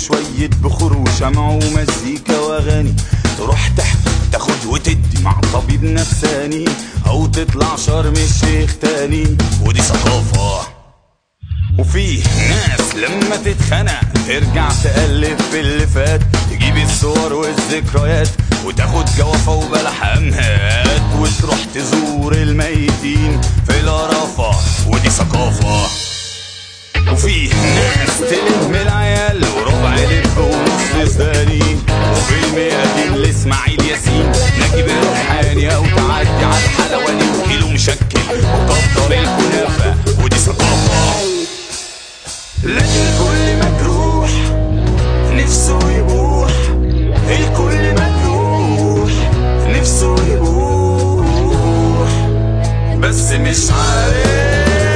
وشوية بخور وشمع ومزيكا واغاني تروح تحت تاخد وتدي مع طبيب نفساني او تطلع شرم الشيخ تاني ودي ثقافة وفي ناس لما تتخنق ترجع تقلب في اللي فات تجيب الصور والذكريات وتاخد جوافة وبلح أمهات وتروح تزور الميتين في القرافة ودي ثقافة وفي ناس تلم العيال وربع لب ونص ثاني وفيلم قديم لاسماعيل ياسين نجيب الريحاني او تعدي على الحلواني وكيلو مشكل وكفر الكنافه ودي ثقافه لكن الكل مجروح نفسه يبوح الكل مجروح نفسه يبوح بس مش عارف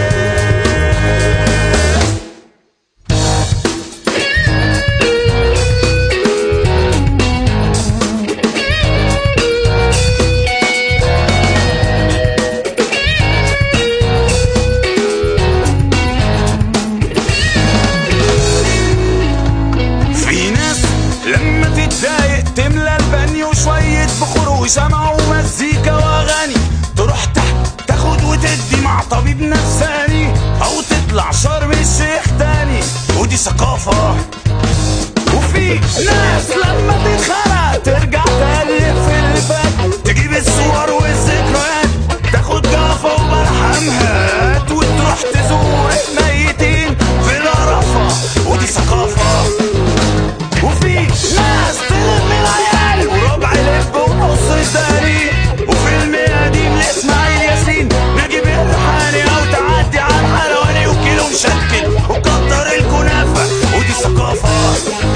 في ناس لما تتضايق تملى البانيو شوية بخور وشمع ومزيكا واغاني تروح تحت تاخد وتدي مع طبيب نفساني او تطلع شرم الشيخ تاني ودي ثقافة وفي ناس لما تتخانق ترجع تقلب في اللي فات تجيب الصور والذكريات تاخد جافة ومرحمهات وتروح تزور الميتين في القرفة ودي ثقافة وفي ناس تلم العيال وربع لب ونص تاني وفيلم قديم لاسماعيل ياسين نجيب الريحاني او تعدي على الحلواني وكيلو مشكل وكتر الكنافه ودي ثقافه